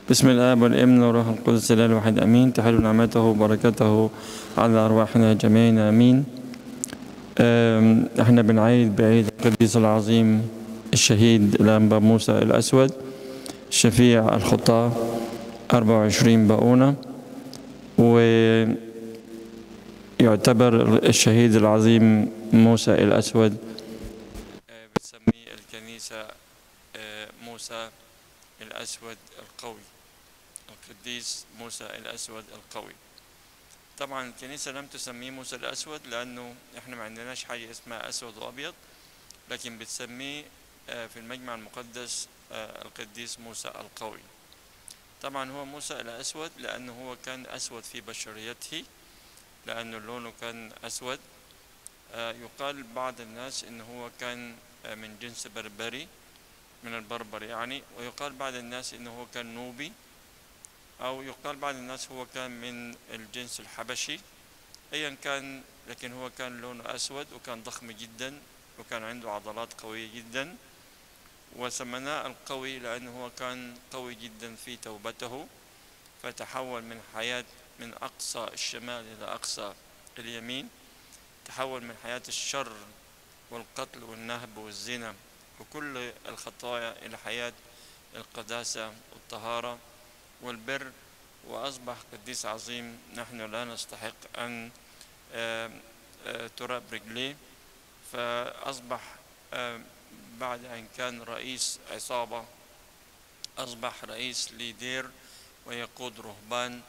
بسم الآب والابن والروح القدس الإله الواحد أمين تحل نعمته وبركته على أرواحنا جميعا أمين أم، احنا بنعيد بعيد القديس العظيم الشهيد الأنبا موسى الأسود شفيع الخطاة 24 باؤونة ويعتبر الشهيد العظيم موسى الأسود بتسميه الكنيسة آه، موسى الأسود القوي القديس موسى الأسود القوي طبعا الكنيسة لم تسميه موسى الأسود لأنه إحنا ما عندناش حاجة اسمها أسود وأبيض لكن بتسميه آه، في المجمع المقدس آه، القديس موسى القوي طبعا هو موسى الأسود لأنه هو كان أسود في بشريته لأنه لونه كان أسود آه، يقال بعض الناس إنه هو كان آه، من جنس بربري من البربر يعني ويقال بعض الناس إنه هو كان نوبي أو يقال بعض الناس هو كان من الجنس الحبشي أيا كان لكن هو كان لونه أسود وكان ضخم جدا وكان عنده عضلات قوية جدا وسميناه القوي لأنه هو كان قوي جدا في توبته فتحول من حياة من أقصى الشمال إلى أقصى اليمين تحول من حياة الشر والقتل والنهب والزنا وكل الخطايا إلى حياة القداسة والطهارة والبر وأصبح قديس عظيم نحن لا نستحق أن آم، آه، تراب رجليه فأصبح آم، بعد أن كان رئيس عصابة أصبح رئيس لدير ويقود رهبان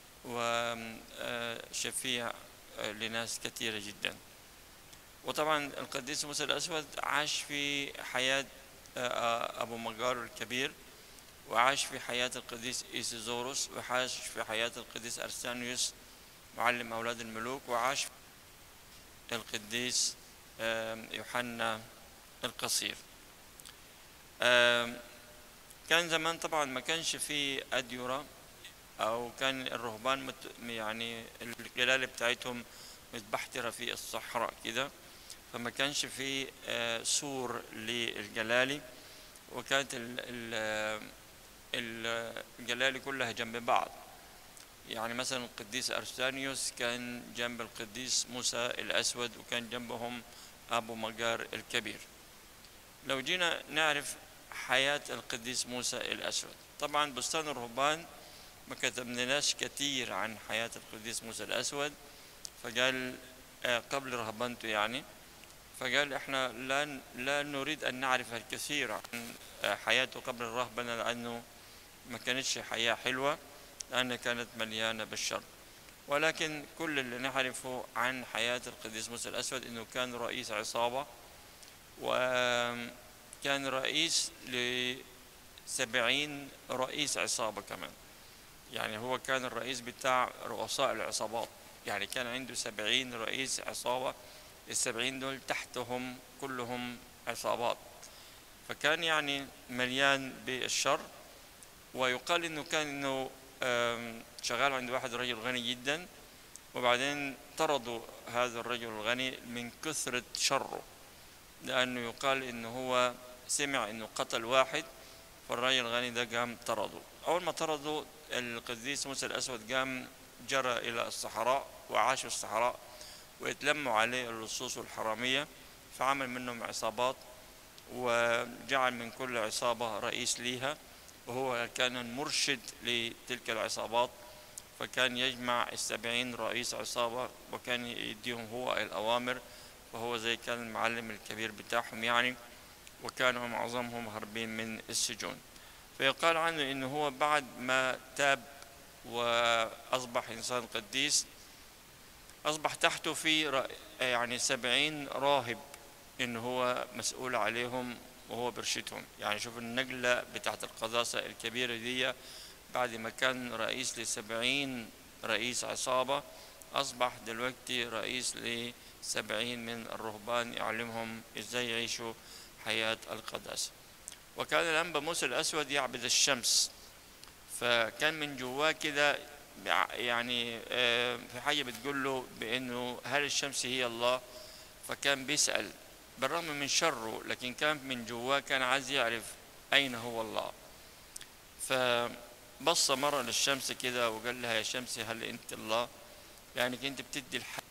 وشفيع لناس كثيرة جدا وطبعا القديس موسى الأسود عاش في حياة آه، أبو مجار الكبير وعاش في حياة القديس إيسيزوروس وعاش في حياة القديس أرسانيوس معلم أولاد الملوك وعاش في القديس آم، يوحنا القصير آم، كان زمان طبعا ما كانش في أديرة أو كان الرهبان مت يعني الجلالة بتاعتهم متبحترة في الصحراء كده فما كانش في آه، سور للجلالي وكانت ال- ال- ال- الجلالي كلها جنب بعض يعني مثلا القديس أرسانيوس كان جنب القديس موسى الأسود وكان جنبهم أبو مجار الكبير لو جينا نعرف حياة القديس موسى الأسود طبعا بستان الرهبان ما كتبناش كتير عن حياة القديس موسى الأسود فقال آه، قبل رهبنته يعني فقال احنا لا لا نريد ان نعرف الكثير عن آه، حياته قبل الرهبنه لانه ما كانتش حياه حلوه لانها كانت مليانه بالشر ولكن كل اللي نعرفه عن حياه القديس موسى الاسود انه كان رئيس عصابه وكان رئيس لسبعين رئيس عصابه كمان يعني هو كان الرئيس بتاع رؤساء العصابات يعني كان عنده سبعين رئيس عصابة السبعين دول تحتهم كلهم عصابات فكان يعني مليان بالشر ويقال انه كان انه آم، شغال عند واحد رجل غني جدا وبعدين طردوا هذا الرجل الغني من كثرة شره لأنه يقال انه هو سمع انه قتل واحد فالرجل الغني ده قام طرده أول ما طردوا القديس موسى الأسود قام جرى إلى الصحراء وعاش في الصحراء ويتلموا عليه اللصوص والحرامية فعمل منهم عصابات وجعل من كل عصابة رئيس ليها وهو كان المرشد لتلك العصابات فكان يجمع السبعين رئيس عصابة وكان يديهم هو الأوامر وهو زي كان المعلم الكبير بتاعهم يعني وكانوا معظمهم هربين من السجون فيقال عنه انه هو بعد ما تاب واصبح انسان قديس اصبح تحته في ر- يعني سبعين راهب انه هو مسؤول عليهم وهو برشدهم يعني شوف النقلة بتاعت القداسة الكبيرة دي بعد ما كان رئيس لسبعين رئيس عصابة أصبح دلوقتي رئيس لسبعين من الرهبان يعلمهم إزاي يعيشوا حياة القداسة وكان الأنبا موسى الأسود يعبد الشمس فكان من جواه كده بع- يعني آه، في حاجة بتقول له بأنه هل الشمس هي الله فكان بيسأل بالرغم من شره لكن كان من جواه كان عايز يعرف أين هو الله ف بص مرة للشمس كده وقال لها يا شمس هل أنت الله يعني أنت بتدي الحياة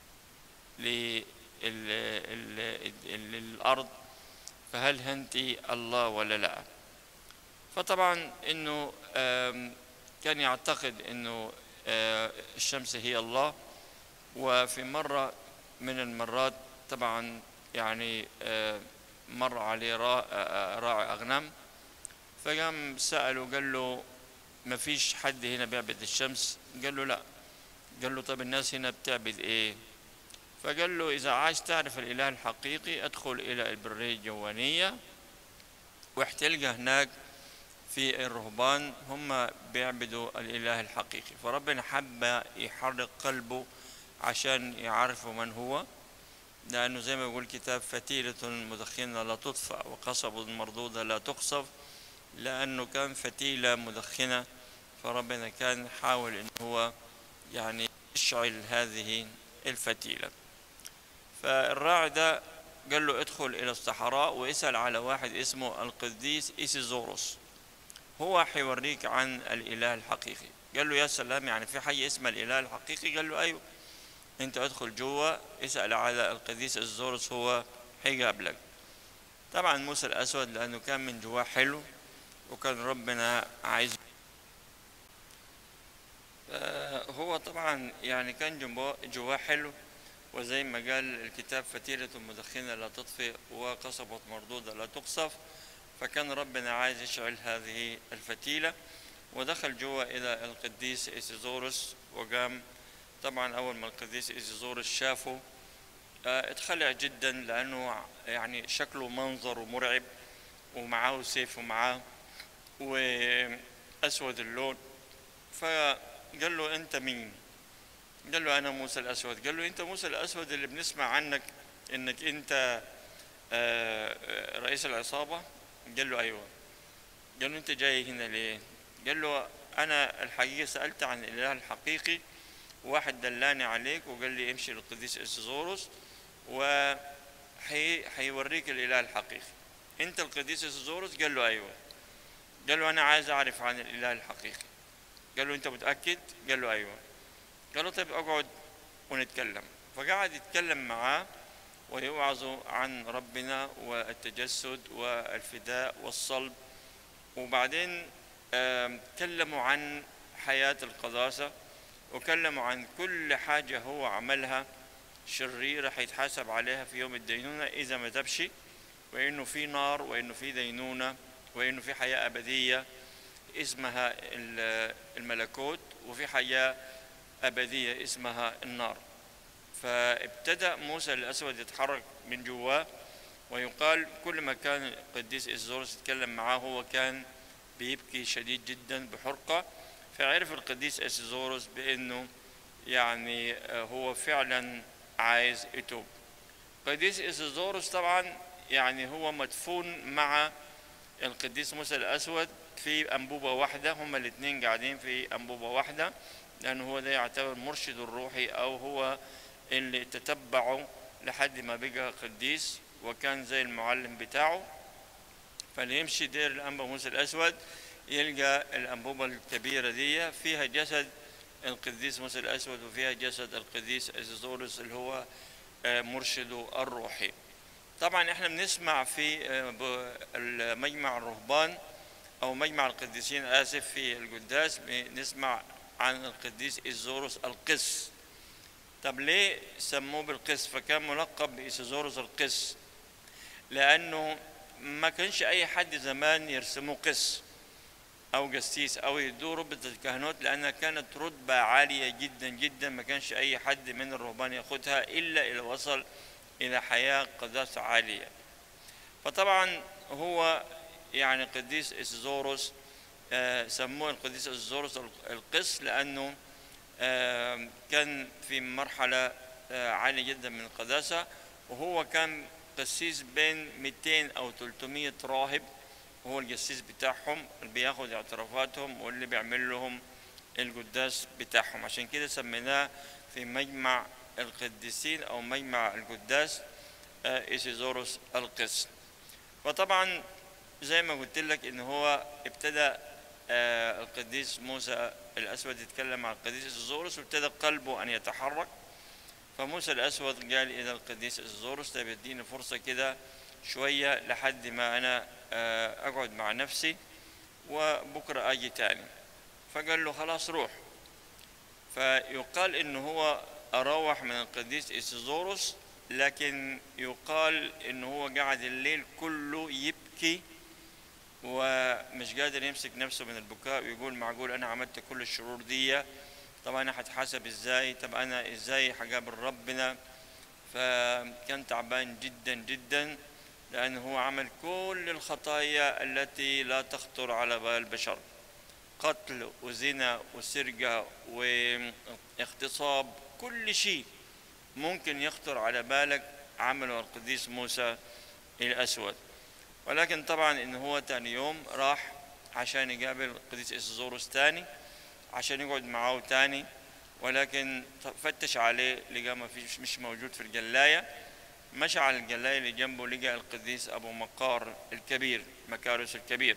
للأرض فهل أنت الله ولا لا فطبعا أنه آم، كان يعتقد أنه آه، الشمس هي الله وفي مرة من المرات طبعا يعني آه، مر عليه را- آه، راعي أغنام فقام سأله قال له ما فيش حد هنا بيعبد الشمس قال له لا قال له طب الناس هنا بتعبد ايه فقال له إذا عايز تعرف الإله الحقيقي أدخل إلى البرية الجوانية واحتلقى هناك في الرهبان هم بيعبدوا الإله الحقيقي فربنا حب يحرك قلبه عشان يعرفوا من هو لأنه زي ما يقول الكتاب فتيلة مدخنة لا تطفأ وقصب مردودة لا تقصف لأنه كان فتيلة مدخنة فربنا كان حاول إن هو يعني يشعل هذه الفتيلة فالراعي ده قال له ادخل إلى الصحراء واسأل على واحد اسمه القديس إيسيزوروس هو حيوريك عن الإله الحقيقي قال له يا سلام يعني في حي اسمه الإله الحقيقي قال له أيوه أنت ادخل جوا اسأل على القديس إيسيزوروس هو حيقابلك طبعا موسى الأسود لأنه كان من جواه حلو وكان ربنا عايز آه، هو طبعا يعني كان جوا- جواه حلو وزي ما قال الكتاب فتيلة مدخنة لا تطفئ وقصبة مردودة لا تقصف فكان ربنا عايز يشعل هذه الفتيلة ودخل جوا إلى القديس إيسيزوروس وقام طبعا أول ما القديس إيسيزوروس شافه آه، اتخلع جدا لأنه يعني شكله منظر ومرعب ومعاه سيف ومعاه وأسود اللون فقال له أنت مين؟ قال له أنا موسى الأسود قال له أنت موسى الأسود اللي بنسمع عنك إنك أنت آه، آه، رئيس العصابة قال له أيوه قال له أنت جاي هنا ليه؟ قال له أنا الحقيقة سألت عن الإله الحقيقي واحد دلاني عليك وقال لي امشي للقديس إسيزوروس وحي حيوريك الإله الحقيقي أنت القديس إسيزوروس قال له أيوه قال له أنا عايز أعرف عن الإله الحقيقي قال له أنت متأكد؟ قال له أيوه قال له طيب اقعد ونتكلم فقعد يتكلم معاه ويوعظ عن ربنا والتجسد والفداء والصلب وبعدين آم، تكلموا عن حياة القداسة وكلموا عن كل حاجة هو عملها شريرة حيتحاسب عليها في يوم الدينونة إذا ما تبش وإنه في نار وإنه في دينونة وإنه في حياة أبدية اسمها ال- الملكوت وفي حياة أبدية اسمها النار فابتدأ موسى الأسود يتحرك من جواه ويقال كل ما كان القديس إزورس يتكلم معاه هو كان بيبكي شديد جدا بحرقة فعرف القديس إسيزوروس بأنه يعني آه، هو فعلا عايز يتوب القديس إسيزوروس طبعا يعني هو مدفون مع القديس موسى الأسود في أنبوبة واحدة هما الاثنين قاعدين في أنبوبة واحدة لأنه هو ده يعتبر مرشد الروحي أو هو اللي تتبعه لحد ما بقى قديس وكان زي المعلم بتاعه فاللي يمشي دير الأنبا موسى الأسود يلقى الأنبوبة الكبيرة دي فيها جسد القديس موسى الأسود وفيها جسد القديس إزيزورس اللي هو آه، مرشده الروحي طبعا احنا بنسمع في آه، ب- مجمع الرهبان أو مجمع القديسين آسف في القداس بنسمع عن القديس إيزوروس القس طب ليه سموه بالقس فكان ملقب بإيزوروس القس لأنه ما كانش أي حد زمان يرسموه قس أو قسيس أو يدوه رتبة الكهنوت لأنها كانت رتبة عالية جدا جدا ما كانش أي حد من الرهبان ياخدها إلا إذا وصل إلى حياة قداسة عالية فطبعا هو يعني قديس إسزوروس آه، سموه القديس إسزوروس القس لأنه آه، كان في مرحلة آه، عالية جدا من القداسة وهو كان قسيس بين 200 أو 300 راهب هو القسيس بتاعهم اللي بياخد اعترافاتهم واللي بيعمل لهم القداس بتاعهم عشان كده سميناه في مجمع القديسين أو مجمع القداس آه، إيسيزوروس القس وطبعا زي ما قلت لك إن هو ابتدى آه، القديس موسى الأسود يتكلم عن القديس الزورس وابتدى قلبه أن يتحرك فموسى الأسود قال إلى القديس الزورس طيب اديني فرصة كده شوية لحد ما أنا آه، أقعد مع نفسي وبكرة أجي تاني فقال له خلاص روح فيقال إنه هو أروح من القديس إيسيزوروس لكن يقال إنه هو قعد الليل كله يبكي ومش قادر يمسك نفسه من البكاء ويقول معقول أنا عملت كل الشرور دي طب أنا هتحاسب إزاي طب أنا إزاي هقابل ربنا فكان تعبان جدا جدا لأنه هو عمل كل الخطايا التي لا تخطر على بال البشر قتل وزنا وسرقة واغتصاب كل شيء ممكن يخطر على بالك عمله القديس موسى الأسود ولكن طبعا إن هو تاني يوم راح عشان يقابل القديس إسزوروس تاني عشان يقعد معاه تاني ولكن فتش عليه لقى ما فيش مش موجود في الجلاية مشى على الجلاية اللي جنبه لقى القديس أبو مقار الكبير مكارس الكبير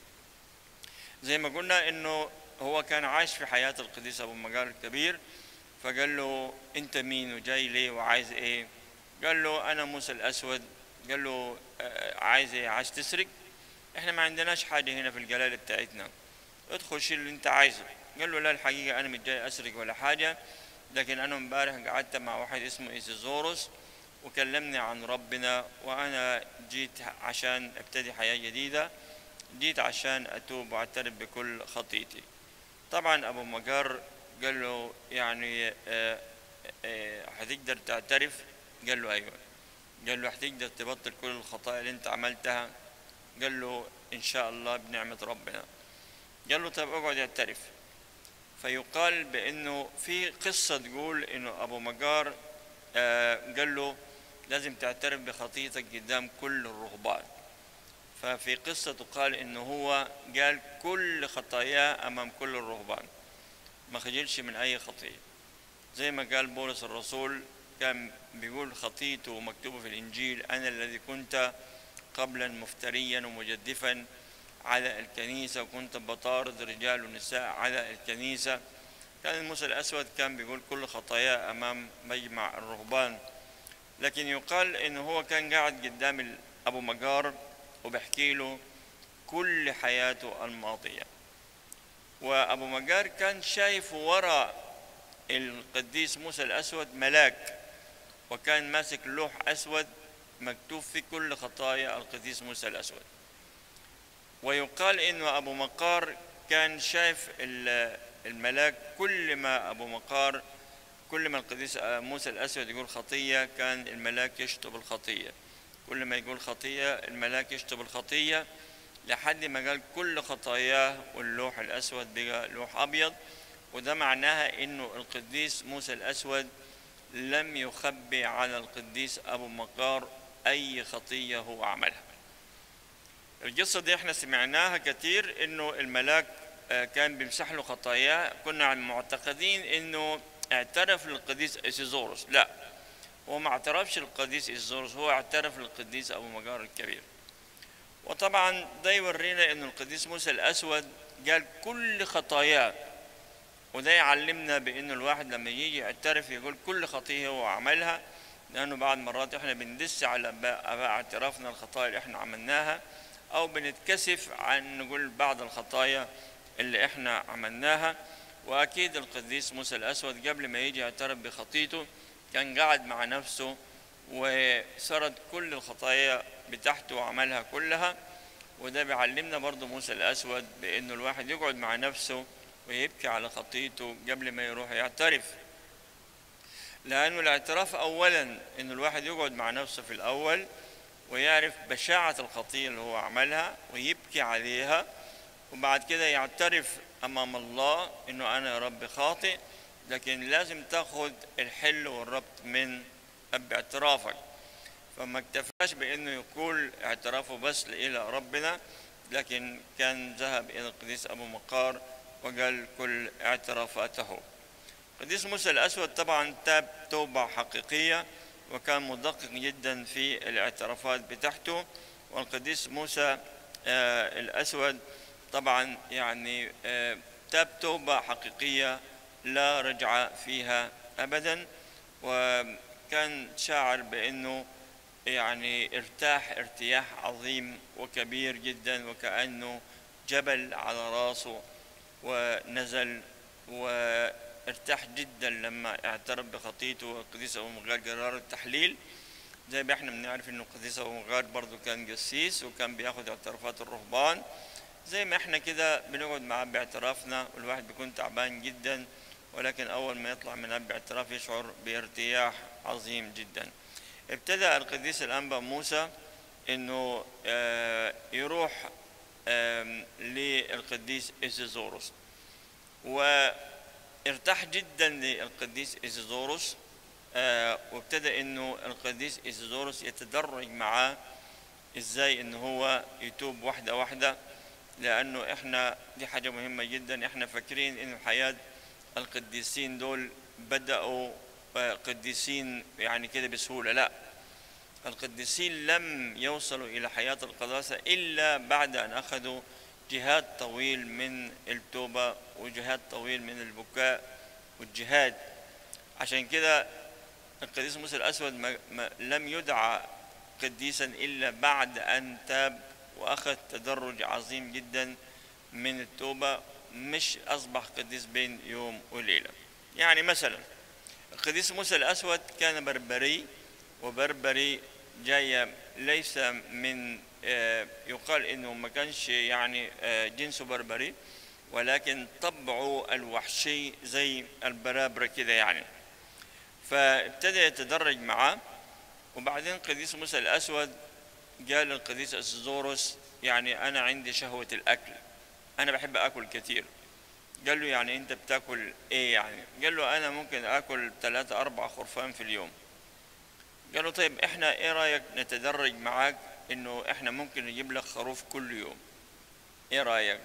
زي ما قلنا إنه هو كان عايش في حياة القديس أبو مقار الكبير فقال له أنت مين وجاي ليه وعايز إيه قال له أنا موسى الأسود قال له آه، عايز إيه عايز تسرق إحنا ما عندناش حاجة هنا في الجلالة بتاعتنا ادخل شيل اللي أنت عايزه قال له لا الحقيقة أنا مش جاي أسرق ولا حاجة لكن أنا امبارح قعدت مع واحد اسمه إيسيزوروس وكلمني عن ربنا وأنا جيت عشان أبتدي حياة جديدة جيت عشان أتوب وأعترف بكل خطيتي طبعا أبو مجر قال له يعني آه، آه، هتقدر تعترف قال له أيوه قال له هتقدر تبطل كل الخطايا اللي أنت عملتها قال له إن شاء الله بنعمة ربنا قال له طب اقعد اعترف فيقال بانه في قصه تقول انه ابو مجار آه، قال له لازم تعترف بخطيتك قدام كل الرهبان ففي قصه تقال انه هو قال كل خطاياه امام كل الرهبان ما خجلش من اي خطيه زي ما قال بولس الرسول كان بيقول خطيته مكتوبه في الانجيل انا الذي كنت قبلا مفتريا ومجدفا على الكنيسة وكنت بطارد رجال ونساء على الكنيسة كان موسى الأسود كان بيقول كل خطاياه أمام مجمع الرهبان لكن يقال إنه هو كان قاعد قدام ال- أبو مجار وبحكي له كل حياته الماضية وأبو مجار كان شايف وراء القديس موسى الأسود ملاك وكان ماسك لوح أسود مكتوب فيه كل خطايا القديس موسى الأسود ويقال انه ابو مقار كان شايف ال- الملاك كل ما ابو مقار كل ما القديس موسى الاسود يقول خطيه كان الملاك يشطب الخطيه كل ما يقول خطيه الملاك يشطب الخطيه لحد ما قال كل خطاياه واللوح الاسود بقى لوح ابيض وده معناها انه القديس موسى الاسود لم يخبي على القديس ابو مقار اي خطيه هو عملها القصة دي احنا سمعناها كتير انه الملاك آه، كان بيمسح له خطاياه كنا معتقدين انه اعترف للقديس اسيزوروس لا هو ما اعترفش للقديس اسيزوروس هو اعترف للقديس ابو مجار الكبير وطبعا ده يورينا انه القديس موسى الاسود قال كل خطاياه وده يعلمنا بانه الواحد لما يجي يعترف يقول كل خطيه هو عملها لانه بعض مرات احنا بندس على بقى- بقى اعترافنا الخطايا اللي احنا عملناها او بنتكسف عن نقول بعض الخطايا اللي احنا عملناها واكيد القديس موسى الاسود قبل ما يجي يعترف بخطيته كان قاعد مع نفسه وسرد كل الخطايا بتاعته وعملها كلها وده بيعلمنا برضه موسى الاسود بانه الواحد يقعد مع نفسه ويبكي على خطيته قبل ما يروح يعترف لانه الاعتراف اولا انه الواحد يقعد مع نفسه في الاول ويعرف بشاعة الخطية اللي هو عملها ويبكي عليها وبعد كده يعترف أمام الله إنه أنا يا رب خاطئ لكن لازم تاخد الحل والربط من أب اعترافك فما اكتفاش بأنه يقول اعترافه بس إلى ربنا لكن كان ذهب إلى القديس أبو مقار وقال كل اعترافاته القديس موسى الأسود طبعا تاب توبة حقيقية وكان مدقق جدا في الاعترافات بتاعته والقديس موسى آه، الأسود طبعا يعني آه، تاب توبة حقيقية لا رجعة فيها أبدا وكان شاعر بأنه يعني ارتاح ارتياح عظيم وكبير جدا وكأنه جبل على راسه ونزل وارتاح جدا لما اعترف بخطيته والقديس أبو مغار قرار التحليل زي ما احنا بنعرف انه القديس أبو مغار برضه كان قسيس وكان بياخد اعترافات الرهبان زي ما احنا كده بنقعد معاه باعترافنا والواحد بيكون تعبان جدا ولكن أول ما يطلع من باعتراف يشعر بارتياح عظيم جدا ابتدأ القديس الأنبا موسى انه آه، يروح آم، للقديس إيزيزوروس وارتاح جدا للقديس إيزيزوروس آه، وابتدى انه القديس إيزيزوروس يتدرج معاه ازاي ان هو يتوب واحدة واحدة لانه احنا دي حاجة مهمة جدا احنا فاكرين انه حياة القديسين دول بدأوا آه، قديسين يعني كده بسهولة لا القديسين لم يوصلوا إلى حياة القداسة إلا بعد أن أخذوا جهاد طويل من التوبة وجهاد طويل من البكاء والجهاد عشان كده القديس موسى الأسود ما ما لم يدعى قديسا إلا بعد أن تاب وأخذ تدرج عظيم جدا من التوبة مش أصبح قديس بين يوم وليلة يعني مثلا القديس موسى الأسود كان بربري وبربري جاية ليس من آه، يقال انه ما كانش يعني آه، جنسه بربري ولكن طبعه الوحشي زي البرابرة كده يعني فابتدى يتدرج معاه وبعدين قديس موسى الأسود قال للقديس أسزوروس يعني أنا عندي شهوة الأكل أنا بحب أكل كتير قال له يعني أنت بتاكل إيه يعني قال له أنا ممكن أكل ثلاثة أربع خرفان في اليوم قالوا طيب احنا ايه رايك نتدرج معاك انه احنا ممكن نجيب لك خروف كل يوم ايه رايك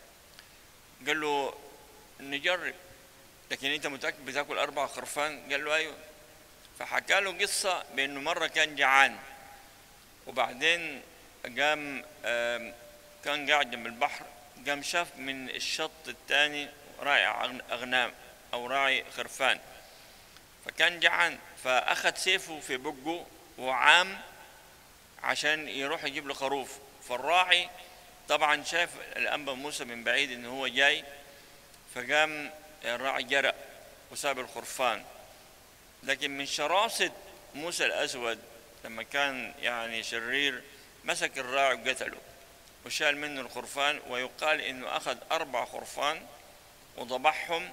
قال له نجرب لكن انت متاكد بتاكل اربع خرفان قال له ايوه فحكى له قصه بانه مره كان جعان وبعدين قام آم، كان قاعد جنب البحر قام شاف من الشط الثاني راعي أغن- اغنام او راعي خرفان فكان جعان فاخذ سيفه في بقه وعام عشان يروح يجيب له خروف فالراعي طبعا شاف الانبا موسى من بعيد ان هو جاي فقام الراعي جرأ وساب الخرفان لكن من شراسة موسى الأسود لما كان يعني شرير مسك الراعي وقتله وشال منه الخرفان ويقال انه اخذ اربع خرفان وضبحهم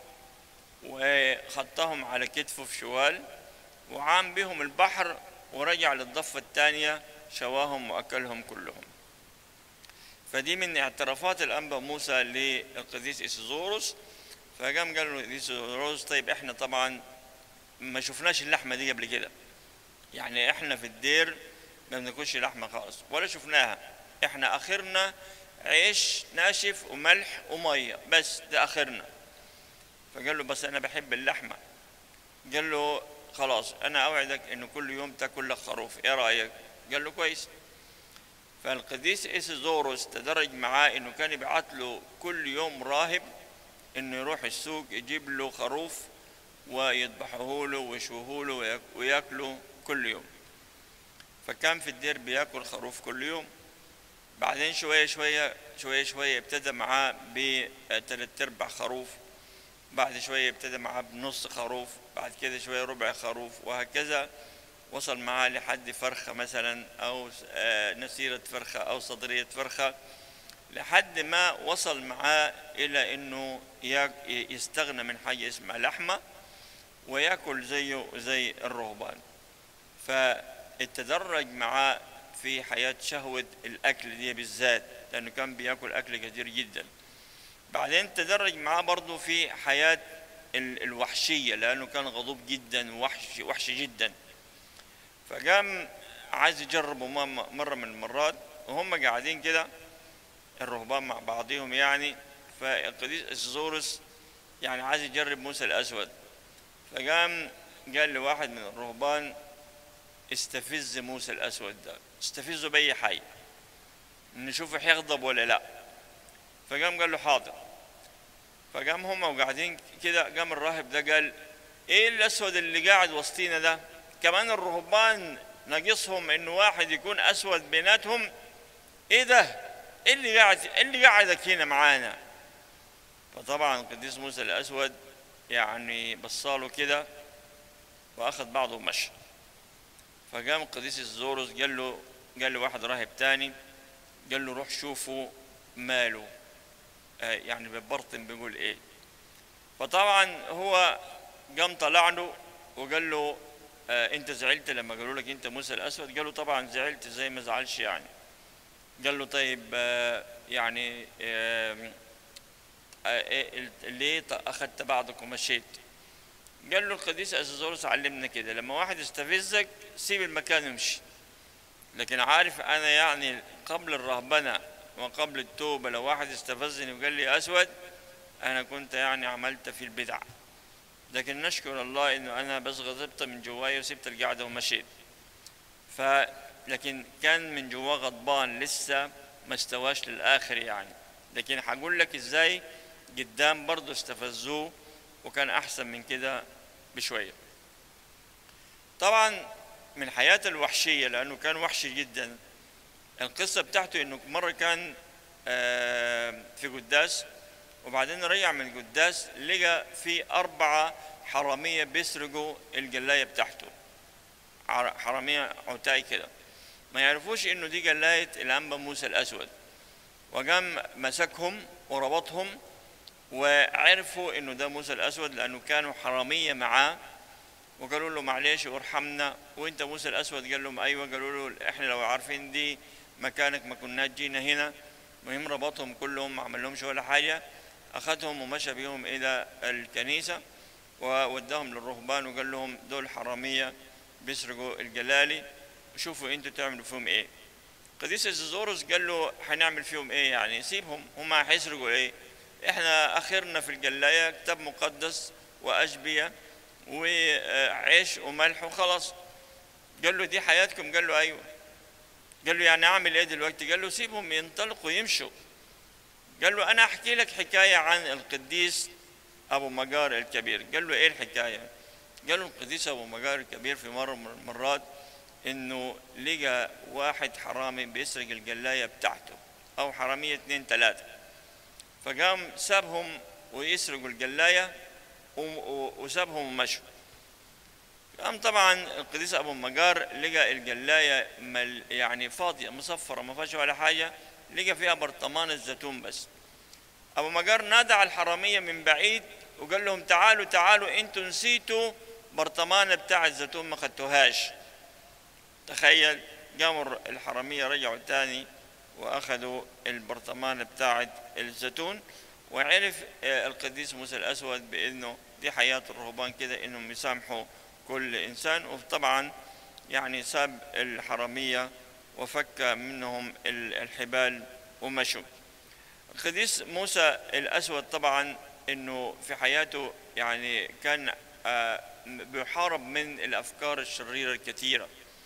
وخطهم على كتفه في شوال وعام بهم البحر ورجع للضفة الثانية شواهم وأكلهم كلهم فدي من اعترافات الأنبا موسى للقديس إيسيزوروس فقام قال له إيسيزوروس طيب إحنا طبعا ما شفناش اللحمة دي قبل كده يعني إحنا في الدير ما بناكلش لحمة خالص ولا شفناها إحنا آخرنا عيش ناشف وملح ومية بس ده آخرنا فقال له بس انا بحب اللحمه قال له خلاص انا اوعدك انه كل يوم تاكل لك خروف ايه رايك قال له كويس فالقديس إيسيزوروس تدرج معاه انه كان يبعت له كل يوم راهب انه يروح السوق يجيب له خروف ويذبحه له ويشوه له وياك- وياكله كل يوم فكان في الدير بياكل خروف كل يوم بعدين شويه شويه شويه شويه ابتدى معاه بثلاث ارباع خروف بعد شوية ابتدى معاه بنص خروف بعد كده شوية ربع خروف وهكذا وصل معاه لحد فرخة مثلا أو آه، نسيرة فرخة أو صدرية فرخة لحد ما وصل معاه إلى إنه ياك- يستغنى من حاجة اسمها لحمة وياكل زيه زي الرهبان فالتدرج معاه في حياة شهوة الأكل دي بالذات لأنه كان بياكل أكل كتير جدا بعدين تدرج معاه برضه في حياة ال- الوحشية لأنه كان غضوب جدا ووحش وحش جدا فقام عايز يجربه م- مرة من المرات وهم قاعدين كده الرهبان مع بعضهم يعني فالقديس الزورس يعني عايز يجرب موسى الأسود فقام قال لواحد من الرهبان استفز موسى الأسود ده استفزه بأي حاجة نشوفه هيغضب ولا لا فقام قال له حاضر فقام هم وقاعدين كده قام الراهب ده قال ايه الاسود اللي قاعد وسطينا ده كمان الرهبان ناقصهم انه واحد يكون اسود بيناتهم ايه ده ايه اللي قاعد ايه اللي قاعدك هنا معانا فطبعا القديس موسى الاسود يعني بصاله كده واخذ بعضه ومشى فقام القديس الزورس قال له قال له واحد راهب تاني قال له روح شوفوا ماله آه يعني ببرطن بيقول ايه فطبعا هو قام طلع له وقال له آه انت زعلت لما قالوا لك انت موسى الاسود قال له طبعا زعلت زي ما زعلش يعني قال له طيب آه يعني آه آه ليه اخذت بعضك ومشيت قال له القديس اسيزوروس علمنا كده لما واحد يستفزك سيب المكان وامشي لكن عارف انا يعني قبل الرهبنه وقبل التوبه لو واحد استفزني وقال لي اسود انا كنت يعني عملت في البدع لكن نشكر الله انه انا بس غضبت من جواي وسبت القعده ومشيت ف لكن كان من جواه غضبان لسه ما استواش للاخر يعني لكن هقول لك ازاي قدام برضه استفزوه وكان احسن من كده بشويه طبعا من حياته الوحشيه لانه كان وحشي جدا القصه بتاعته انه مره كان في قداس وبعدين رجع من القداس لقى في أربعة حرامية بيسرقوا الجلاية بتاعته حرامية عتاي كده ما يعرفوش إنه دي جلاية الأنبا موسى الأسود وقام مسكهم وربطهم وعرفوا إنه ده موسى الأسود لأنه كانوا حرامية معاه وقالوا له معلش وارحمنا وانت موسى الاسود قال لهم ايوه قالوا له احنا لو عارفين دي مكانك ما كنا جينا هنا المهم ربطهم كلهم ما عمل لهمش ولا حاجه اخذهم ومشى بهم الى الكنيسه ووداهم للرهبان وقال لهم دول حراميه بيسرقوا الجلالي شوفوا انتوا تعملوا فيهم ايه قديس الزوروس قال له هنعمل فيهم ايه يعني سيبهم هم هيسرقوا ايه احنا اخرنا في الجلايه كتاب مقدس واشبيه وعيش وملح وخلاص قال له دي حياتكم قال له ايوه قال له يعني اعمل ايه دلوقتي قال له سيبهم ينطلقوا يمشوا قال له انا احكي لك حكايه عن القديس ابو مجار الكبير قال له ايه الحكايه قال له القديس ابو مجار الكبير في مره من المرات انه لقى واحد حرامي بيسرق الجلايه بتاعته او حراميه اتنين تلاته فقام سابهم ويسرقوا الجلايه وسابهم ومشوا قام طبعا القديس ابو مجار لقى الجلايه مل يعني فاضيه مصفره ما فيهاش ولا حاجه لقى فيها برطمان الزيتون بس ابو مجار نادى على الحراميه من بعيد وقال لهم تعالوا تعالوا انتوا نسيتوا برطمان بتاع الزيتون ما خدتوهاش تخيل قاموا الحراميه رجعوا تاني واخذوا البرطمان بتاع الزيتون وعرف القديس موسى الاسود بانه دي حياه الرهبان كده انهم يسامحوا كل انسان وطبعا يعني ساب الحراميه وفك منهم الحبال ومشوا القديس موسى الاسود طبعا انه في حياته يعني كان بيحارب من الافكار الشريره الكثيره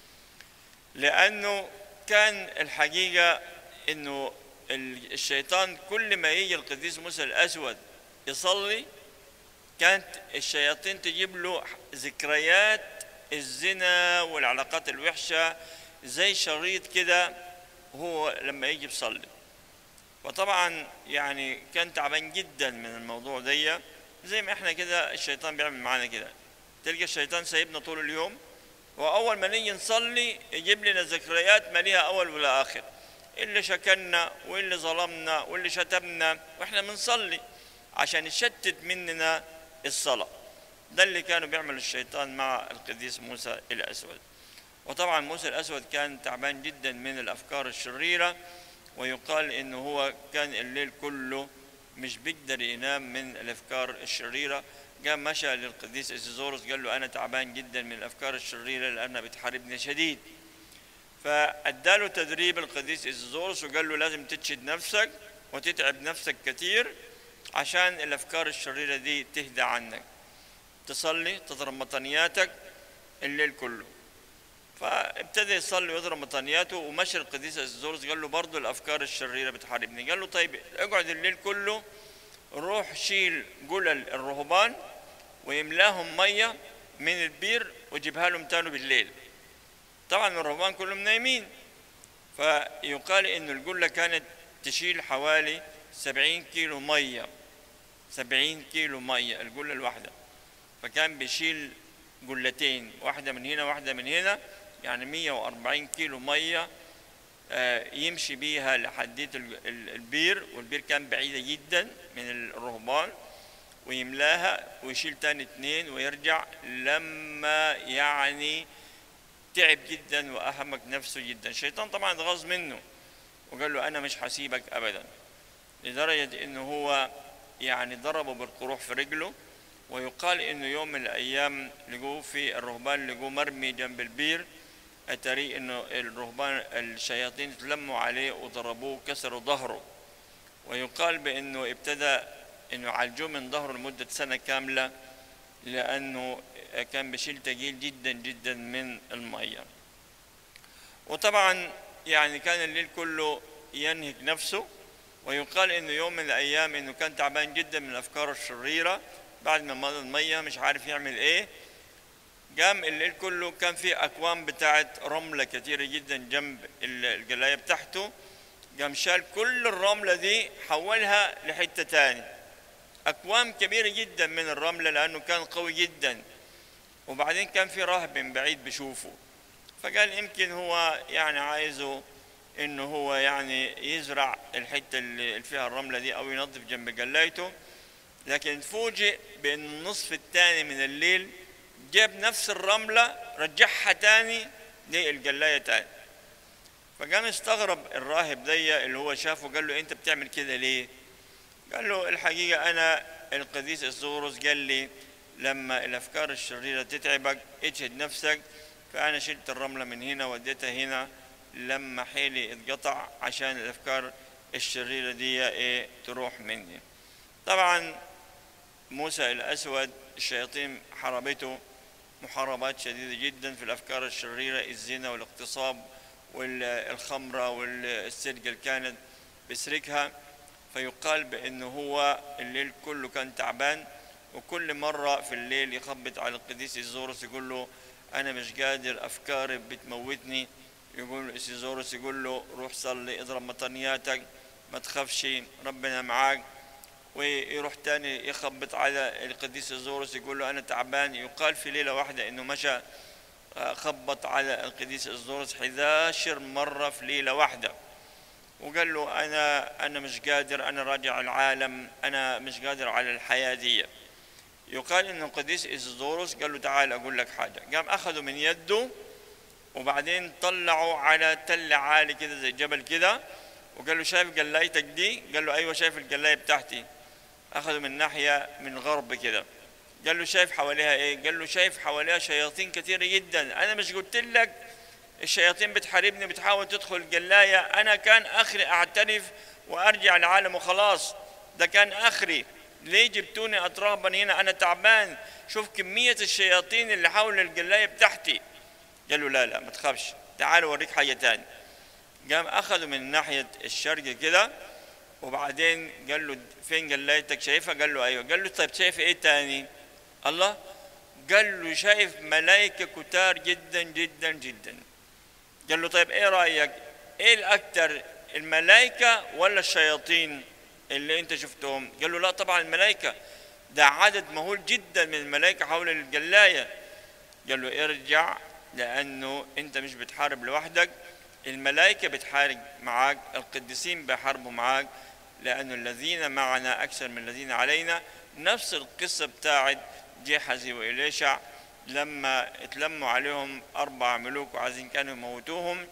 لانه كان الحقيقه انه الشيطان كل ما يجي القديس موسى الاسود يصلي كانت الشياطين تجيب له ذكريات الزنا والعلاقات الوحشه زي شريط كده هو لما يجي يصلي وطبعا يعني كان تعبان جدا من الموضوع دي زي ما احنا كده الشيطان بيعمل معانا كده تلقى الشيطان سايبنا طول اليوم واول ما نيجي نصلي يجيب لنا ذكريات ما ليها اول ولا اخر اللي شكلنا واللي ظلمنا واللي شتمنا واحنا بنصلي عشان يشتت مننا الصلاة ده اللي كانوا بيعمل الشيطان مع القديس موسى الأسود وطبعا موسى الأسود كان تعبان جدا من الأفكار الشريرة ويقال إنه هو كان الليل كله مش بيقدر ينام من الأفكار الشريرة قام مشى للقديس إسيزوروس قال له أنا تعبان جدا من الأفكار الشريرة لأنها بتحاربني شديد فاداله تدريب القديس إسيزوروس وقال له لازم تشد نفسك وتتعب نفسك كثير عشان الافكار الشريره دي تهدى عنك تصلي تضرب مطنياتك الليل كله فابتدى يصلي ويضرب مطانياته ومشى القديس اسيزوروس قال له برضه الافكار الشريره بتحاربني قال له طيب اقعد الليل كله روح شيل جلل الرهبان ويملاهم ميه من البير وجيبها لهم تاني بالليل طبعا الرهبان كلهم نايمين فيقال ان الجله كانت تشيل حوالي 70 كيلو ميه 70 كيلو ميه الجله الواحده فكان بيشيل جلتين واحده من هنا واحده من هنا يعني 140 كيلو ميه آه، يمشي بيها لحديت ال- ال- البير والبير كان بعيده جدا من الرهبان ويملاها ويشيل تاني اتنين ويرجع لما يعني تعب جدا واهمك نفسه جدا الشيطان طبعا اتغاظ منه وقال له انا مش هسيبك ابدا لدرجه انه هو يعني ضربه بالقروح في رجله ويقال انه يوم من الايام لقوه في الرهبان لقوه مرمي جنب البير اتاري انه الرهبان الشياطين تلموا عليه وضربوه كسروا ظهره ويقال بانه ابتدى انه يعالجوه من ظهره لمده سنه كامله لانه كان بشيل تقيل جدا جدا من الميه وطبعا يعني كان الليل كله ينهك نفسه ويقال انه يوم من الايام انه كان تعبان جدا من الافكار الشريره بعد ما مضى الميه مش عارف يعمل ايه قام الليل كله كان في اكوام بتاعت رمله كثيره جدا جنب ال- القلايه بتاعته قام شال كل الرمله دي حولها لحته تاني اكوام كبيره جدا من الرمله لانه كان قوي جدا وبعدين كان في راهب من بعيد بيشوفه فقال يمكن هو يعني عايزه انه هو يعني يزرع الحته اللي فيها الرمله دي او ينظف جنب قلايته لكن فوجئ بان النصف الثاني من الليل جاب نفس الرمله رجعها تاني للقلايه تاني فقام استغرب الراهب دي اللي هو شافه قال له انت بتعمل كده ليه قال له الحقيقه انا القديس الزوروس قال لي لما الافكار الشريره تتعبك اجهد نفسك فانا شلت الرمله من هنا وديتها هنا لما حيلي اتقطع عشان الافكار الشريره دي ايه تروح مني طبعا موسى الاسود الشياطين حاربته محاربات شديده جدا في الافكار الشريره الزنا والاغتصاب والخمره والسرقه اللي كانت بيسرقها فيقال بانه هو الليل كله كان تعبان وكل مره في الليل يخبط على القديس الزورس يقول له انا مش قادر افكاري بتموتني يقول السيزورس يقول له روح صلي اضرب مطنياتك ما تخافش ربنا معاك ويروح تاني يخبط على القديس الزورس يقول له انا تعبان يقال في ليله واحده انه مشى آه، خبط على القديس الزورس 11 مره في ليله واحده وقال له انا انا مش قادر انا راجع العالم انا مش قادر على الحياه دي يقال ان القديس إيزودوروس قال له تعال اقول لك حاجه قام اخذه من يده وبعدين طلعوا على تل عالي كده زي جبل كده وقال له شايف قلايتك دي قال له ايوه شايف القلايه بتاعتي اخذه من ناحيه من غرب كده قال له شايف حواليها ايه قال له شايف حواليها شياطين كثيره جدا انا مش قلت لك الشياطين بتحاربني بتحاول تدخل القلايه انا كان اخري اعترف وارجع العالم وخلاص ده كان اخري ليه جبتوني اترهبا هنا انا تعبان شوف كميه الشياطين اللي حول القلايه بتاعتي قال له لا لا ما تخافش تعال اوريك حاجه تاني قام اخذه من ناحيه الشرق كده وبعدين قال له فين قلايتك شايفها قال له ايوه قال له طيب شايف ايه تاني الله قال له شايف ملائكه كتار جدا جدا جدا قال له طيب ايه رايك ايه الاكثر الملائكه ولا الشياطين اللي انت شفتهم قال له لا طبعا الملائكه ده عدد مهول جدا من الملائكه حول القلايه قال له ارجع لانه انت مش بتحارب لوحدك الملائكه بتحارب معاك القديسين بيحاربوا معاك لانه الذين معنا اكثر من الذين علينا نفس القصه بتاعت جيحزي وإليشع لما اتلموا عليهم أربع ملوك وعايزين كانوا يموتوهم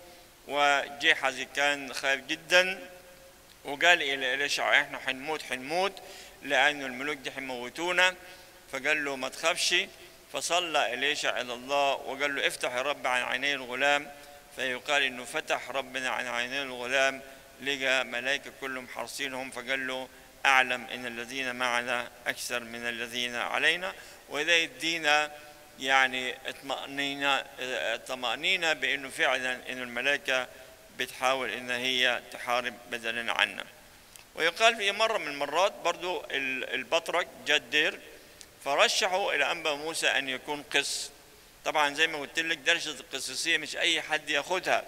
وجيحزي كان خايف جدا وقال إلى إليشع إحنا حنموت حنموت لأنه الملوك دي حيموتونا فقال له ما تخافش فصلى إليشع إلى الله وقال له افتح يا رب عن عيني الغلام فيقال إنه فتح ربنا عن عيني الغلام لقى ملائكة كلهم حارسينهم فقال له أعلم إن الذين معنا أكثر من الذين علينا وده يدينا يعني اطمأنينا طمأنينة بأنه فعلا أن الملائكة بتحاول أن هي تحارب بدلا عنا ويقال في مرة من المرات برضو البطرك جدير فرشحوا إلى أنبا موسى أن يكون قس طبعا زي ما قلت لك درجة القسيسية مش أي حد ياخدها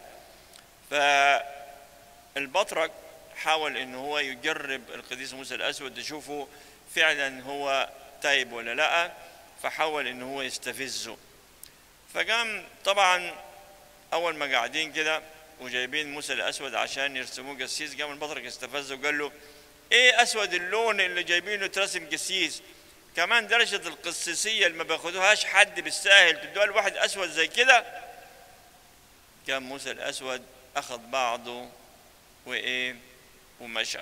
فالبطرك حاول أنه هو يجرب القديس موسى الأسود يشوفه فعلا هو تايب ولا لا فحاول أنه هو يستفزه فقام طبعا أول ما قاعدين كده وجايبين موسى الأسود عشان يرسموه قسيس قام البطرك استفزه وقال له إيه أسود اللون اللي جايبينه ترسم قسيس كمان درجة القسيسية اللي ما بياخدوهاش حد بالساهل تدوها لواحد أسود زي كده كان موسى الأسود أخذ بعضه وإيه ومشى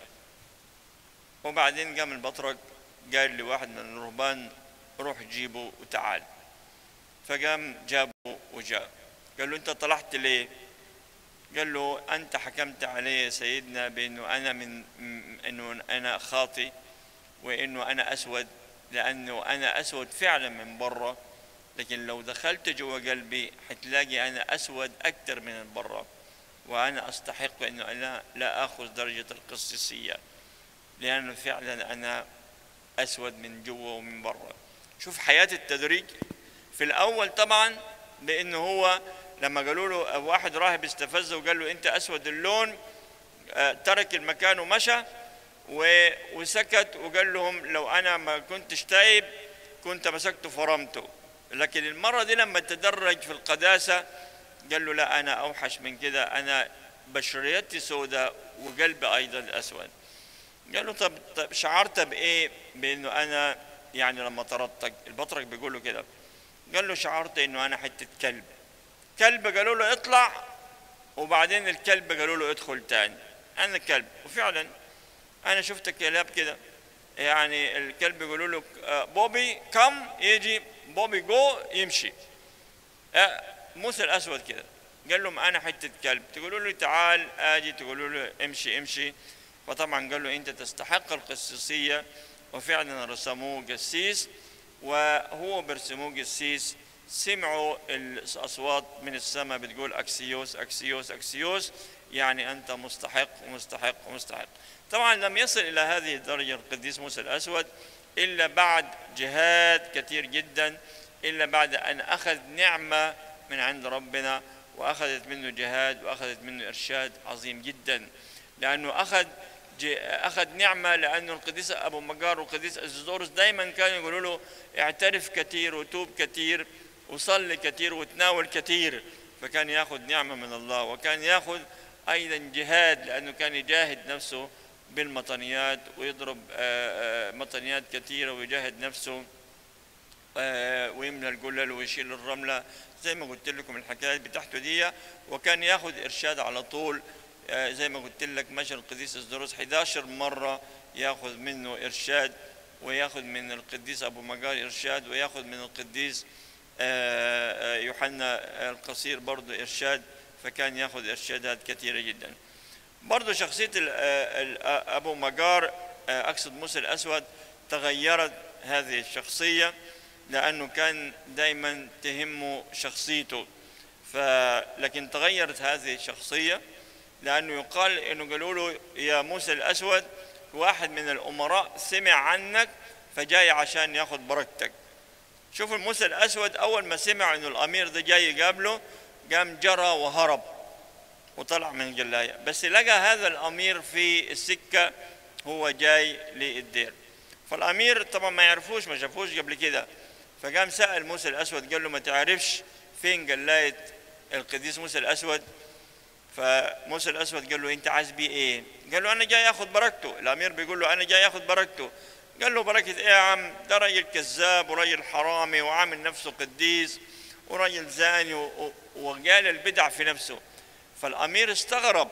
وبعدين قام البطرك قال لواحد من الرهبان روح جيبه وتعال فقام جابه وجاء قال له أنت طلعت ليه؟ قال له أنت حكمت علي يا سيدنا بأنه أنا من أنه أنا خاطي وأنه أنا أسود لأنه أنا أسود فعلا من برا لكن لو دخلت جوا قلبي حتلاقي أنا أسود أكثر من برا وأنا أستحق أنه أنا لا أخذ درجة القسيسية لأنه فعلا أنا أسود من جوا ومن برا شوف حياة التدريج في الأول طبعا بأنه هو لما قالوا له واحد راهب استفزه وقال له أنت أسود اللون ترك المكان ومشى وسكت وقال لهم لو انا ما كنتش تايب كنت مسكته فرمته لكن المره دي لما تدرج في القداسه قال له لا انا اوحش من كده انا بشريتي سوداء وقلبي ايضا اسود قال له طب, طب شعرت بايه بانه انا يعني لما طردتك البطرك بيقول له كده قال له شعرت انه انا حته كلب كلب قالوا له اطلع وبعدين الكلب قالوا له ادخل تاني انا كلب وفعلا انا شفت كلاب كده يعني الكلب يقولوا له بوبي كم يجي بوبي جو يمشي موسى الاسود كده قال لهم انا حته كلب تقولوا له تعال اجي تقولوا له امشي امشي فطبعا قال له انت تستحق القسيسيه وفعلا رسموه قسيس وهو برسموه قسيس سمعوا الاصوات من السماء بتقول اكسيوس اكسيوس اكسيوس يعني انت مستحق ومستحق ومستحق طبعا لم يصل الى هذه الدرجه القديس موسى الاسود الا بعد جهاد كثير جدا الا بعد ان اخذ نعمه من عند ربنا واخذت منه جهاد واخذت منه ارشاد عظيم جدا لانه اخذ اخذ نعمه لانه القديس ابو مجار والقديس ازيزورس دائما كانوا يقولوا له اعترف كثير وتوب كثير وصلي كثير وتناول كثير فكان ياخذ نعمه من الله وكان ياخذ ايضا جهاد لانه كان يجاهد نفسه بالمطنيات ويضرب مطنيات كثيره ويجاهد نفسه ويملى الجلل ويشيل الرمله زي ما قلت لكم الحكايات بتاعته دي وكان ياخذ ارشاد على طول زي ما قلت لك مشى القديس الدروس 11 مره ياخذ منه ارشاد وياخذ من القديس ابو مجار ارشاد وياخذ من القديس يوحنا القصير برضه ارشاد فكان ياخذ ارشادات كثيره جدا برضه شخصيه ابو مجار اقصد موسى الاسود تغيرت هذه الشخصيه لانه كان دائما تهمه شخصيته فلكن تغيرت هذه الشخصيه لانه يقال انه قالوا له يا موسى الاسود واحد من الامراء سمع عنك فجاي عشان ياخذ بركتك شوفوا موسى الاسود اول ما سمع انه الامير ده جاي يقابله قام جرى وهرب وطلع من الجلاية بس لقى هذا الأمير في السكة هو جاي للدير فالأمير طبعا ما يعرفوش ما شافوش قبل كده فقام سأل موسى الأسود قال له ما تعرفش فين جلاية القديس موسى الأسود فموسى الأسود قال له أنت عايز بيه إيه؟ قال له أنا جاي آخذ بركته الأمير بيقول له أنا جاي آخذ بركته قال له بركة إيه يا عم ده راجل كذاب وراجل حرامي وعامل نفسه قديس وراجل زاني وقال البدع في نفسه فالامير استغرب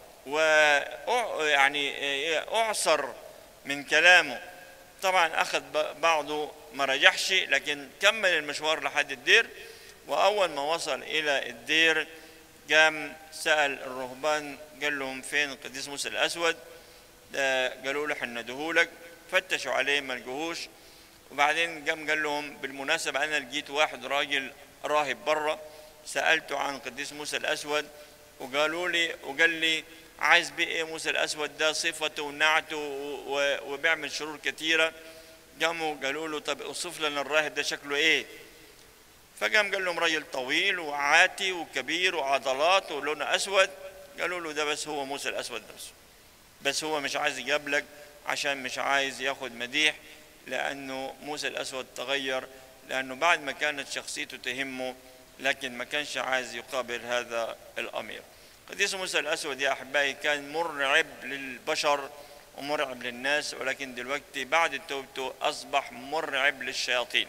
ويعني اعصر من كلامه طبعا اخذ بعضه ما رجحش لكن كمل المشوار لحد الدير واول ما وصل الى الدير قام سال الرهبان قال لهم فين القديس موسى الاسود ده قالوا له حندهولك فتشوا عليه ما لقوهوش وبعدين قام قال لهم بالمناسبة أنا لقيت واحد راجل راهب بره سألته عن القديس موسى الأسود وقالوا لي وقال لي عايز بيه ايه موسى الأسود ده صفته ونعته و- و- وبيعمل شرور كثيرة قاموا قالوا له طب اوصف لنا الراهب ده شكله ايه فقام قال لهم راجل طويل وعاتي وكبير وعضلات ولونه اسود قالوا له ده بس هو موسى الاسود نفسه بس هو مش عايز يقابلك عشان مش عايز ياخد مديح لانه موسى الاسود تغير لانه بعد ما كانت شخصيته تهمه لكن ما كانش عايز يقابل هذا الامير قديس موسى الاسود يا احبائي كان مرعب للبشر ومرعب للناس ولكن دلوقتي بعد توبته اصبح مرعب للشياطين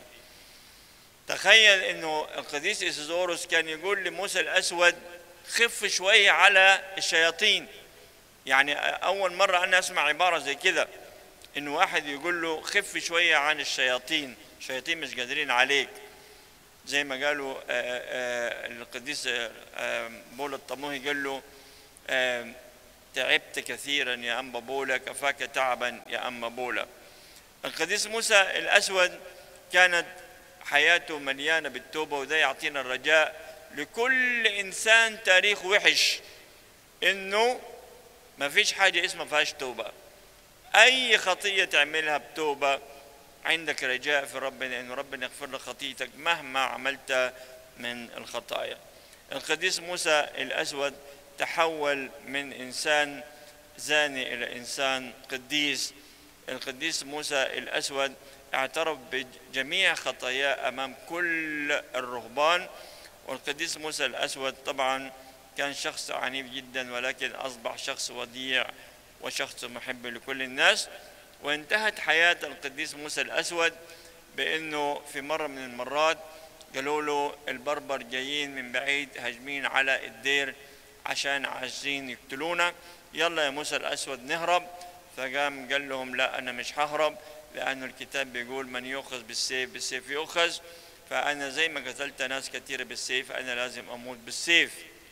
تخيل انه القديس إيسيزوروس كان يقول لموسى الاسود خف شويه على الشياطين يعني اول مره انا اسمع عباره زي كده انه واحد يقول له خف شويه عن الشياطين الشياطين مش قادرين عليك زي ما قالوا آه، آه، القديس آه، آه، بول الطموحي قال له آه، تعبت كثيرا يا أنبا بولا كفاك تعبا يا أنبا بولا القديس موسى الأسود كانت حياته مليانة بالتوبة وده يعطينا الرجاء لكل إنسان تاريخ وحش إنه ما فيش حاجة اسمها فيهاش توبة أي خطية تعملها بتوبة عندك رجاء في ربنا إن ربنا يغفر لك خطيتك مهما عملت من الخطايا القديس موسى الأسود تحول من إنسان زاني إلى إنسان قديس القديس موسى الأسود اعترف بجميع خطاياه أمام كل الرهبان والقديس موسى الأسود طبعا كان شخص عنيف جدا ولكن أصبح شخص وديع وشخص محب لكل الناس وانتهت حياة القديس موسى الأسود بأنه في مرة من المرات قالوا له البربر جايين من بعيد هاجمين على الدير عشان عايزين يقتلونا يلا يا موسى الأسود نهرب فقام قال لهم لا أنا مش ههرب لأن الكتاب بيقول من يؤخذ بالسيف بالسيف يؤخذ فأنا زي ما قتلت ناس كثيرة بالسيف أنا لازم أموت بالسيف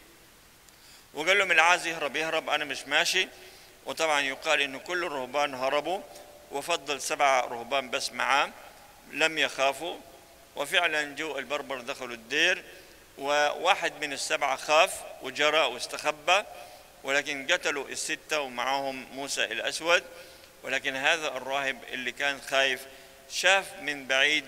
وقال لهم اللي عايز يهرب يهرب أنا مش ماشي وطبعا يقال إنه كل الرهبان هربوا وفضل سبع رهبان بس معاه لم يخافوا وفعلا جو البربر دخلوا الدير وواحد من السبعة خاف وجرى واستخبى ولكن قتلوا الستة ومعهم موسى الأسود ولكن هذا الراهب اللي كان خايف شاف من بعيد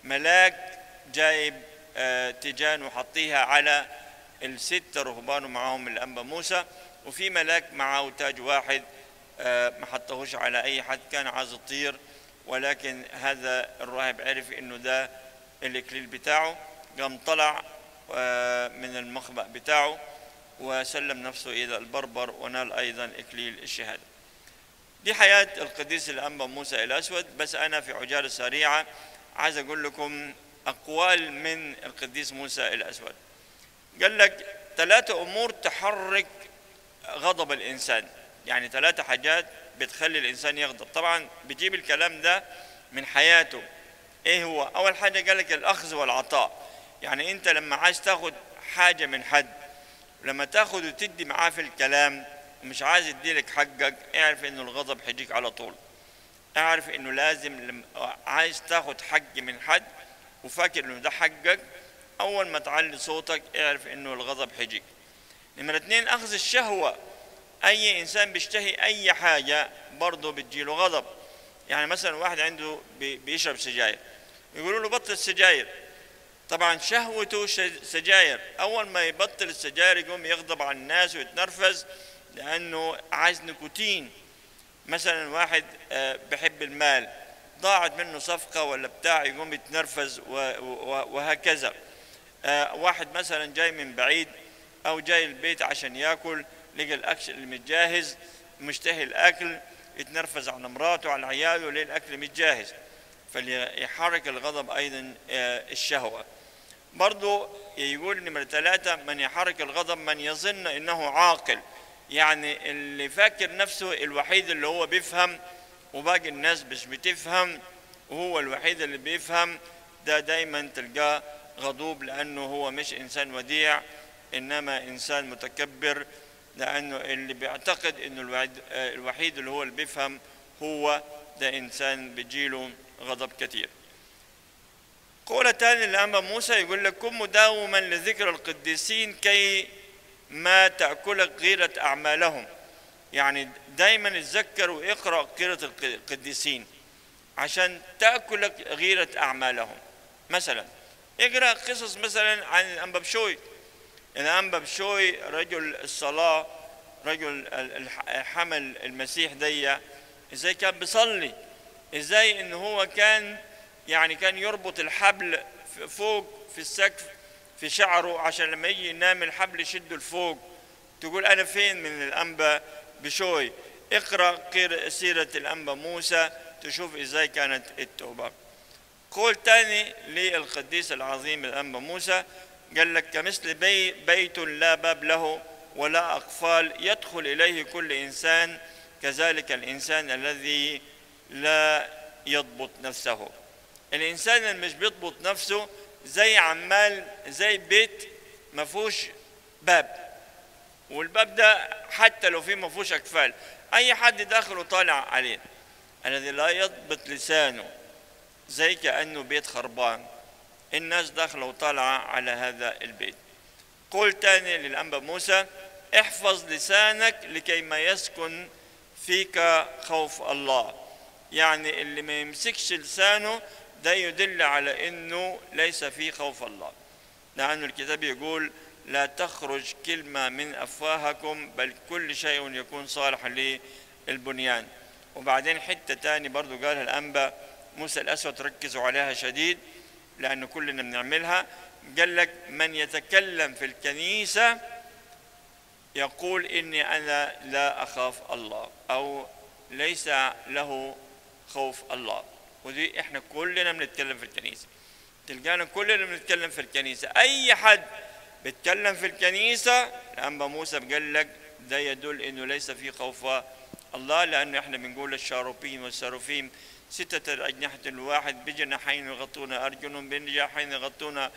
ملاك جايب آه، تيجان وحطيها على الستة رهبان ومعهم الأنبا موسى وفي ملاك معه تاج واحد آه، ما حطهوش على أي حد كان عايز يطير ولكن هذا الراهب عرف إنه ده الإكليل بتاعه قام طلع آه، من المخبأ بتاعه وسلم نفسه إلى البربر ونال أيضا إكليل الشهادة دي حياة القديس الأنبا موسى الأسود بس أنا في عجالة سريعة عايز أقول لكم أقوال من القديس موسى الأسود قال لك ثلاثة أمور تحرك غضب الإنسان يعني ثلاثة حاجات بتخلي الإنسان يغضب طبعا بيجيب الكلام ده من حياته إيه هو أول حاجة قال لك الأخذ والعطاء يعني أنت لما عايز تاخد حاجة من حد لما تاخد وتدي معاه في الكلام ومش عايز يديلك حقك اعرف انه الغضب هيجيك على طول اعرف انه لازم لما عايز تاخد حق من حد وفاكر انه ده حقك اول ما تعلي صوتك اعرف انه الغضب هيجيك نمرة اتنين اخذ الشهوة اي انسان بيشتهي اي حاجة برضه بتجيله غضب يعني مثلا واحد عنده بي- بيشرب سجاير يقولوا له بطل السجاير طبعا شهوته ش- سجاير اول ما يبطل السجاير يقوم يغضب على الناس ويتنرفز لانه عايز نيكوتين مثلا واحد آه، بحب المال ضاعت منه صفقة ولا بتاع يقوم يتنرفز و- و- وهكذا آه، واحد مثلا جاي من بعيد أو جاي البيت عشان ياكل لقى الأكل اللي متجهز مشتهي الأكل يتنرفز على مراته على عياله ليه الأكل مش جاهز فليحرك الغضب أيضا آه، الشهوة برضو يقول نمرة ثلاثة من يحرك الغضب من يظن انه عاقل يعني اللي فاكر نفسه الوحيد اللي هو بيفهم وباقي الناس مش بتفهم وهو الوحيد اللي بيفهم ده دايما تلقاه غضوب لانه هو مش انسان وديع انما انسان متكبر لانه اللي بيعتقد انه الوحيد, آه، الوحيد اللي هو اللي بيفهم هو ده انسان بيجيله غضب كثير قولة تاني لأنبا موسى يقول لك كن مداوما لذكر القديسين كي ما تأكلك غيرة أعمالهم يعني دايما اتذكر واقرأ غيرة القديسين عشان تأكلك غيرة أعمالهم مثلا اقرأ قصص مثلا عن الأنبا بشوي الأنبا بشوي رجل الصلاة رجل حمل المسيح دي ازاي كان بيصلي ازاي ان هو كان يعني كان يربط الحبل فوق في السقف في شعره عشان لما يجي ينام الحبل يشده لفوق تقول انا فين من الانبا بشوي اقرا سيره الانبا موسى تشوف ازاي كانت التوبه قول تاني للقديس العظيم الانبا موسى قال لك كمثل بي بيت لا باب له ولا اقفال يدخل اليه كل انسان كذلك الانسان الذي لا يضبط نفسه الانسان اللي مش بيضبط نفسه زي عمال زي بيت ما فيهوش باب والباب ده حتى لو فيه ما فيهوش اقفال اي حد داخل وطالع عليه الذي لا يضبط لسانه زي كانه بيت خربان الناس داخله وطالعه على هذا البيت قول تاني للانبا موسى احفظ لسانك لكي ما يسكن فيك خوف الله يعني اللي ما يمسكش لسانه ده يدل على انه ليس فيه خوف الله لأن الكتاب يقول لا تخرج كلمة من أفواهكم بل كل شيء يكون صالح للبنيان وبعدين حتة تاني برضو قالها الأنبا موسى الأسود ركزوا عليها شديد لأن كلنا بنعملها قال لك من يتكلم في الكنيسة يقول إني أنا لا أخاف الله أو ليس له خوف الله ودي احنا كلنا بنتكلم في الكنيسة تلقانا كلنا بنتكلم في الكنيسة أي حد بيتكلم في الكنيسة الأنبا موسى قال لك ده يدل إنه ليس في خوف الله لأنه احنا بنقول الشاروبين والساروفيم ستة أجنحة الواحد بجناحين يغطون أرجلهم بجناحين يغطون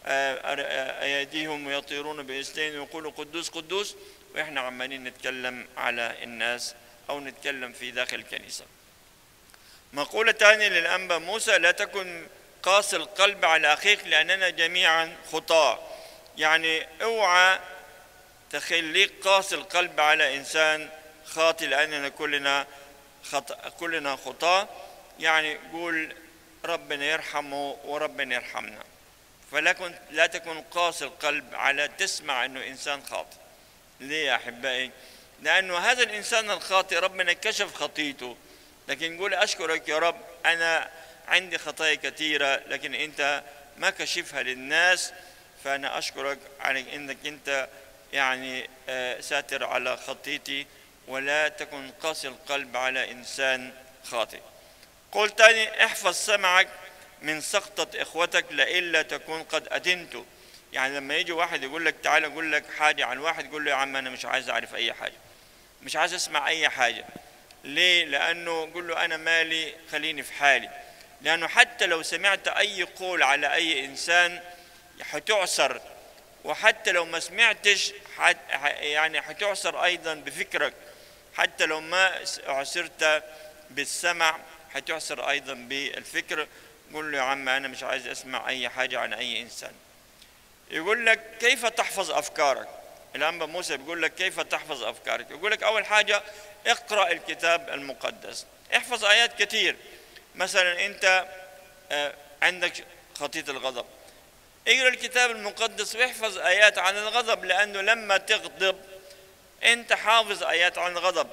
أيديهم ويطيرون بإسنين ويقولوا قدوس قدوس وإحنا عمالين نتكلم على الناس أو نتكلم في داخل الكنيسة مقولة ثانية للأنبا موسى لا تكن قاس القلب على أخيك لأننا جميعا خطاة يعني اوعى تخليك قاس القلب على إنسان خاطئ لأننا كلنا خطأ كلنا خطاة يعني قول ربنا يرحمه وربنا يرحمنا فلكن لا تكن قاس القلب على تسمع انه انسان خاطئ ليه يا احبائي لانه هذا الانسان الخاطئ ربنا كشف خطيته لكن نقول اشكرك يا رب انا عندي خطايا كثيره لكن انت ما كشفها للناس فانا اشكرك على انك انت يعني ساتر على خطيتي ولا تكن قاسي القلب على انسان خاطئ قل تاني احفظ سمعك من سقطة إخوتك لئلا تكون قد أدنت يعني لما يجي واحد يقول لك تعالى أقول لك حاجة عن واحد يقول له يا عم أنا مش عايز أعرف أي حاجة مش عايز أسمع أي حاجة ليه؟ لأنه قول له أنا مالي خليني في حالي لأنه حتى لو سمعت أي قول على أي إنسان حتعسر وحتى لو ما سمعتش حت يعني حتعسر أيضا بفكرك حتى لو ما عسرت بالسمع حتعسر أيضا بالفكر قول له يا عم أنا مش عايز أسمع أي حاجة عن أي إنسان يقول لك كيف تحفظ أفكارك الأنبا موسى بيقول لك كيف تحفظ أفكارك يقول لك أول حاجة اقرأ الكتاب المقدس احفظ آيات كتير مثلا أنت عندك خطية الغضب اقرأ الكتاب المقدس واحفظ آيات عن الغضب لأنه لما تغضب أنت حافظ آيات عن الغضب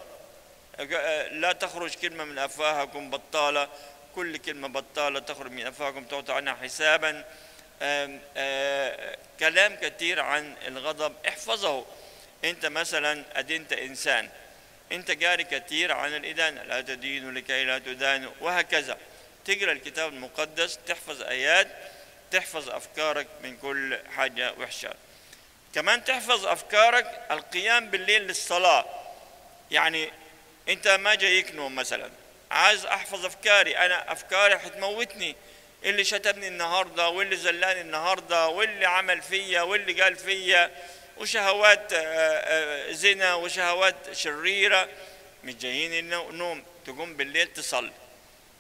لا تخرج كلمة من أفواهكم بطالة كل كلمة بطالة تخرج من أفواهكم تعطى عنها حسابا آم آم كلام كثير عن الغضب احفظه أنت مثلا أدنت إنسان أنت قاري كثير عن الإدانة لا تدين لكي لا تدان وهكذا تقرأ الكتاب المقدس تحفظ آيات تحفظ أفكارك من كل حاجة وحشة كمان تحفظ أفكارك القيام بالليل للصلاة يعني أنت ما جايك نوم مثلا عايز احفظ افكاري انا افكاري حتموتني اللي شتمني النهارده واللي زلاني النهارده واللي عمل فيا واللي قال فيا وشهوات زنا وشهوات شريره مش جايين النوم تقوم بالليل تصلي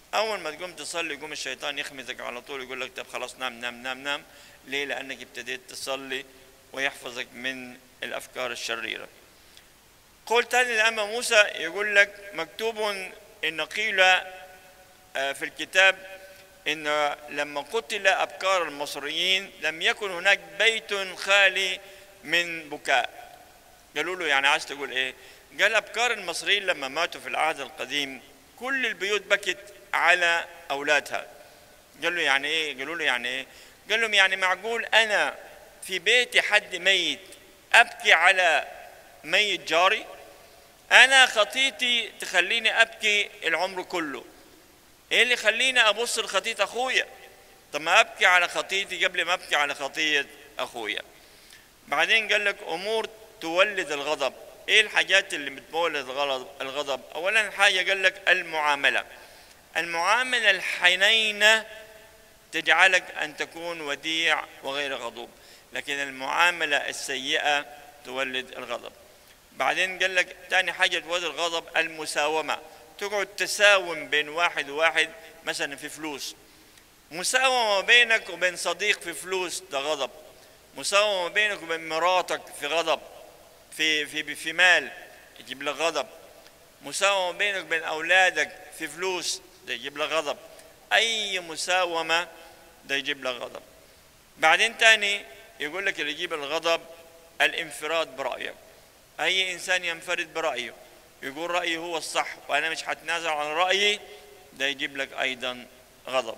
اول ما تقوم تصلي يقوم الشيطان يخمزك على طول يقول لك طب خلاص نام نام نام نام ليه لانك ابتديت تصلي ويحفظك من الافكار الشريره قول تاني لأما موسى يقول لك مكتوب ان قيل آه، في الكتاب ان لما قتل ابكار المصريين لم يكن هناك بيت خالي من بكاء قالوا له يعني عايز تقول ايه قال ابكار المصريين لما ماتوا في العهد القديم كل البيوت بكت على اولادها قال له يعني ايه قالوا له يعني ايه قال لهم يعني معقول انا في بيتي حد ميت ابكي على ميت جاري انا خطيتي تخليني ابكي العمر كله ايه اللي يخليني ابص لخطيه اخويا طب ما ابكي على خطيتي قبل ما ابكي على خطيه اخويا بعدين قال لك امور تولد الغضب ايه الحاجات اللي بتولد الغضب الغضب اولا حاجه قال لك المعامله المعامله الحنينه تجعلك ان تكون وديع وغير غضوب لكن المعامله السيئه تولد الغضب بعدين قال لك ثاني حاجه تولد الغضب المساومه تقعد تساوم بين واحد وواحد مثلا في فلوس مساومة بينك وبين صديق في فلوس ده غضب مساومة بينك وبين مراتك في غضب في في في مال يجيب لك غضب مساومة بينك وبين أولادك في فلوس ده يجيب لك غضب أي مساومة ده يجيب لك غضب بعدين تاني يقول لك اللي يجيب الغضب الانفراد برأيك أي إنسان ينفرد برأيه يقول رأيي هو الصح وأنا مش هتنازل عن رأيي ده يجيب لك أيضا غضب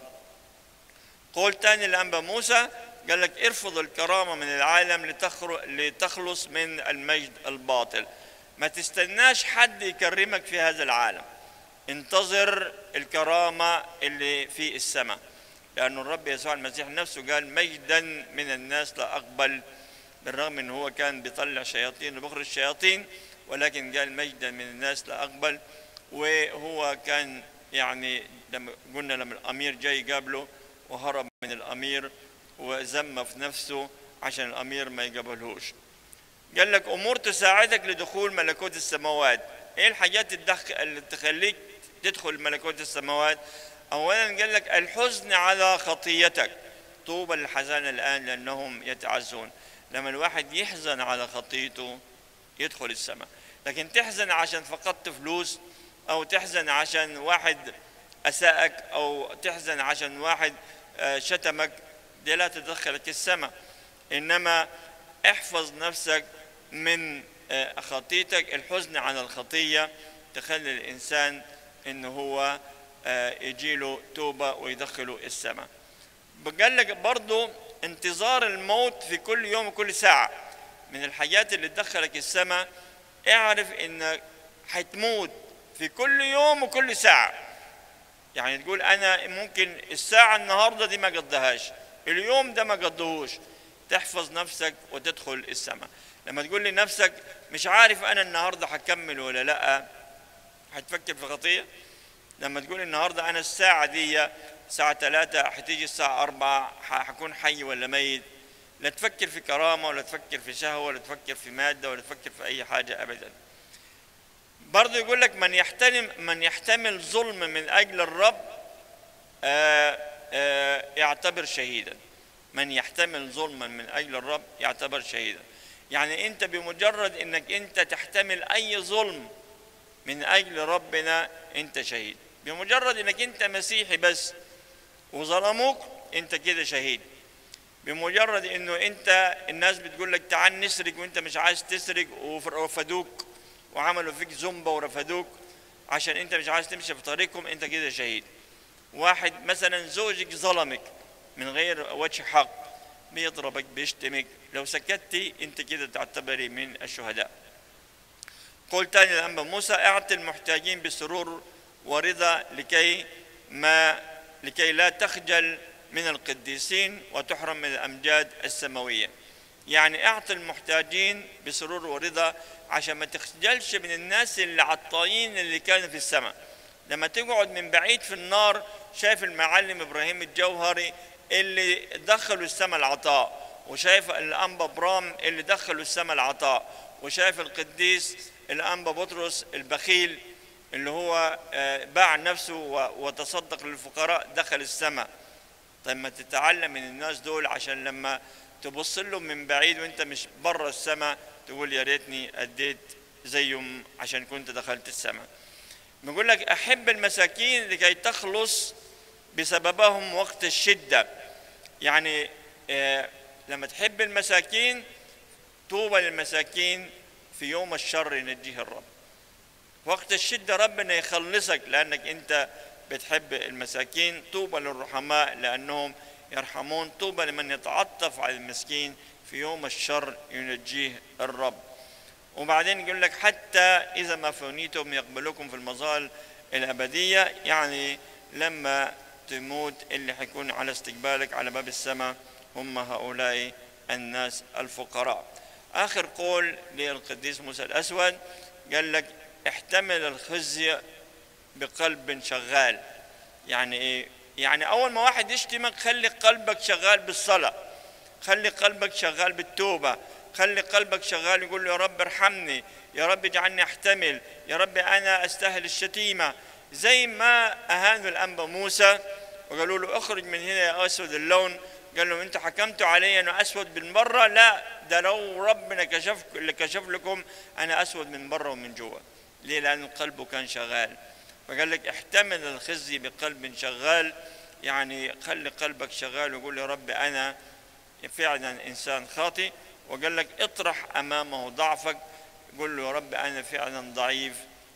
قول تاني لأنبا موسى قال لك ارفض الكرامة من العالم لتخلص من المجد الباطل ما تستناش حد يكرمك في هذا العالم انتظر الكرامة اللي في السماء لأن الرب يسوع المسيح نفسه قال مجدا من الناس لا أقبل بالرغم ان هو كان بيطلع شياطين وبخرج الشياطين ولكن قال مجدا من الناس لا أقبل وهو كان يعني لما قلنا لما الأمير جاي قابله وهرب من الأمير وزم في نفسه عشان الأمير ما يقبلهوش قال لك أمور تساعدك لدخول ملكوت السماوات إيه الحاجات اللي تخليك تدخل ملكوت السماوات أولا قال لك الحزن على خطيتك طوبى للحزان الآن لأنهم يتعزون لما الواحد يحزن على خطيته يدخل السماء لكن تحزن عشان فقدت فلوس او تحزن عشان واحد اساءك او تحزن عشان واحد شتمك دي لا تدخلك السماء انما احفظ نفسك من خطيتك الحزن على الخطيه تخلي الانسان انه هو يجيله توبه ويدخله السماء قال لك برضه انتظار الموت في كل يوم وكل ساعه من الحاجات اللي تدخلك السماء اعرف انك هتموت في كل يوم وكل ساعة يعني تقول انا ممكن الساعة النهاردة دي ما قضيهاش اليوم ده ما قضيهوش تحفظ نفسك وتدخل السماء لما تقول لنفسك مش عارف انا النهاردة هكمل ولا لا هتفكر في خطية لما تقول النهاردة انا الساعة دي الساعة ثلاثة هتيجي الساعة أربعة هكون حي ولا ميت لا تفكر في كرامة ولا تفكر في شهوة ولا تفكر في مادة ولا تفكر في أي حاجة أبدا برضه يقول لك من يحترم من يحتمل ظلم من أجل الرب آآ آآ يعتبر شهيدا من يحتمل ظلما من أجل الرب يعتبر شهيدا يعني أنت بمجرد أنك أنت تحتمل أي ظلم من أجل ربنا أنت شهيد بمجرد أنك أنت مسيحي بس وظلموك أنت كده شهيد بمجرد انه انت الناس بتقول لك تعال نسرق وانت مش عايز تسرق ورفدوك وعملوا فيك زومبا ورفدوك عشان انت مش عايز تمشي في طريقهم انت كده شهيد واحد مثلا زوجك ظلمك من غير وجه حق بيضربك بيشتمك لو سكتي انت كده تعتبري من الشهداء قول تاني لأنبا موسى اعطي المحتاجين بسرور ورضا لكي ما لكي لا تخجل من القديسين وتحرم من الأمجاد السماوية يعني اعطي المحتاجين بسرور ورضا عشان ما تخجلش من الناس اللي عطايين اللي كانوا في السماء لما تقعد من بعيد في النار شايف المعلم ابراهيم الجوهري اللي دخلوا السماء العطاء وشايف الانبا برام اللي دخلوا السماء العطاء وشايف القديس الانبا بطرس البخيل اللي هو آه، باع نفسه و- وتصدق للفقراء دخل السماء طيب ما تتعلم من الناس دول عشان لما تبص لهم من بعيد وانت مش بره السماء تقول يا ريتني اديت زيهم عشان كنت دخلت السماء بيقول لك احب المساكين لكي تخلص بسببهم وقت الشده يعني آه، لما تحب المساكين طوبى للمساكين في يوم الشر ينجيه الرب وقت الشدة ربنا يخلصك لأنك أنت بتحب المساكين طوبى للرحماء لأنهم يرحمون طوبى لمن يتعطف على المسكين في يوم الشر ينجيه الرب وبعدين يقول لك حتى إذا ما فنيتم يقبلكم في المظال الأبدية يعني لما تموت اللي حيكون على استقبالك على باب السماء هم هؤلاء الناس الفقراء آخر قول للقديس موسى الأسود قال لك احتمل الخزي بقلب شغال يعني ايه يعني اول ما واحد يشتمك خلي قلبك شغال بالصلاه خلي قلبك شغال بالتوبه خلي قلبك شغال يقول له يا رب ارحمني يا رب اجعلني احتمل يا رب انا استاهل الشتيمه زي ما اهانوا الانبا موسى وقالوا له اخرج من هنا يا اسود اللون قال لهم انتوا حكمتوا علي انه اسود من بره لا ده لو ربنا كشف اللي كشف لكم انا اسود من بره ومن جوه ليه لان قلبه كان شغال فقال لك احتمل الخزي بقلب شغال يعني خلي قلبك شغال وقول يا رب انا فعلا انسان خاطئ وقال لك اطرح امامه ضعفك قول له يا رب انا فعلا ضعيف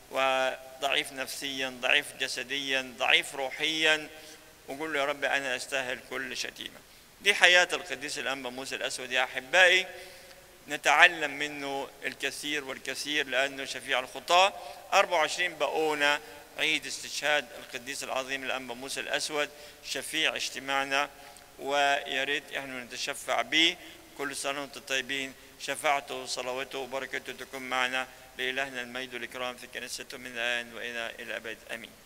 وضعيف نفسيا ضعيف جسديا ضعيف روحيا وقول له يا رب انا استاهل كل شتيمه دي حياه القديس الانبا موسى الاسود يا احبائي نتعلم منه الكثير والكثير لانه شفيع الخطاه 24 بقونا عيد استشهاد القديس العظيم الانبا موسى الاسود شفيع اجتماعنا ويا ريت احنا نتشفع به كل سنه وانتم طيبين شفاعته وصلواته وبركته تكون معنا لالهنا المجد والاكرام في كنيسته من الان والى الى الابد امين